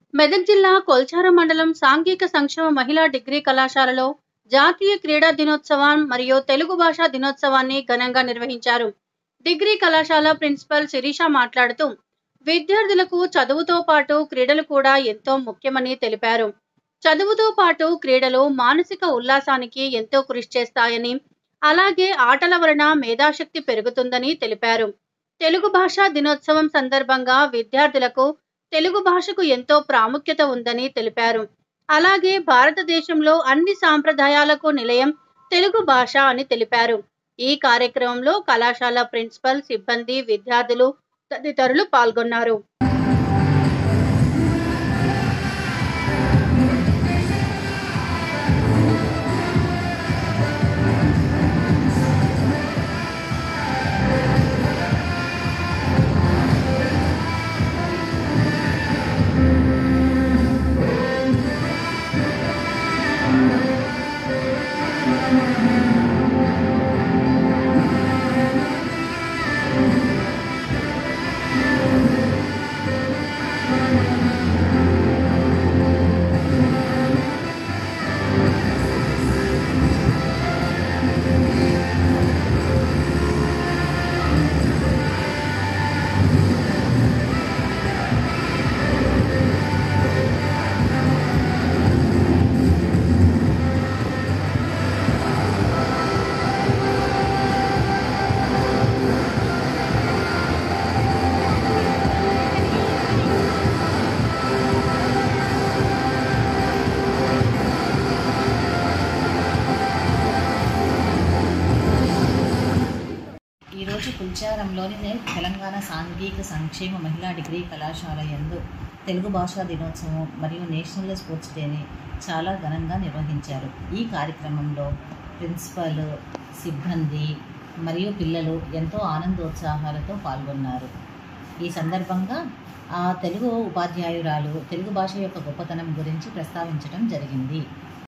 మెదక్ జిల్లా కొల్చారం మండలం సాంఘిక సంక్షేమ మహిళా డిగ్రీ కళాశాలలో జాతీయ క్రీడా దినోత్సవం మరియు తెలుగు భాషా దినోత్సవాన్ని ఘనంగా నిర్వహించారు డిగ్రీ కళాశాల ప్రిన్సిపల్ శిరీష మాట్లాడుతూ విద్యార్థులకు చదువుతో పాటు క్రీడలు కూడా ఎంతో ముఖ్యమని తెలిపారు చదువుతో పాటు క్రీడలు మానసిక ఉల్లాసానికి ఎంతో కృషి చేస్తాయని అలాగే ఆటల వలన మేధాశక్తి పెరుగుతుందని తెలిపారు తెలుగు భాషా దినోత్సవం సందర్భంగా విద్యార్థులకు తెలుగు భాషకు ఎంతో ప్రాముఖ్యత ఉందని తెలిపారు అలాగే భారతదేశంలో అన్ని సాంప్రదాయాలకు నిలయం తెలుగు భాష అని తెలిపారు ఈ కార్యక్రమంలో కళాశాల ప్రిన్సిపల్ సిబ్బంది విద్యార్థులు తదితరులు పాల్గొన్నారు ఈరోజు కుల్చారంలోని తెలంగాణ సాంఘిక సంక్షేమ మహిళా డిగ్రీ కళాశాల యందు తెలుగు భాషా దినోత్సవం మరియు నేషనల్ స్పోర్ట్స్ డేని చాలా ఘనంగా నిర్వహించారు ఈ కార్యక్రమంలో ప్రిన్సిపల్ సిబ్బంది మరియు పిల్లలు ఎంతో ఆనందోత్సాహాలతో పాల్గొన్నారు ఈ సందర్భంగా ఆ తెలుగు ఉపాధ్యాయురాలు తెలుగు భాష యొక్క గొప్పతనం గురించి ప్రస్తావించడం జరిగింది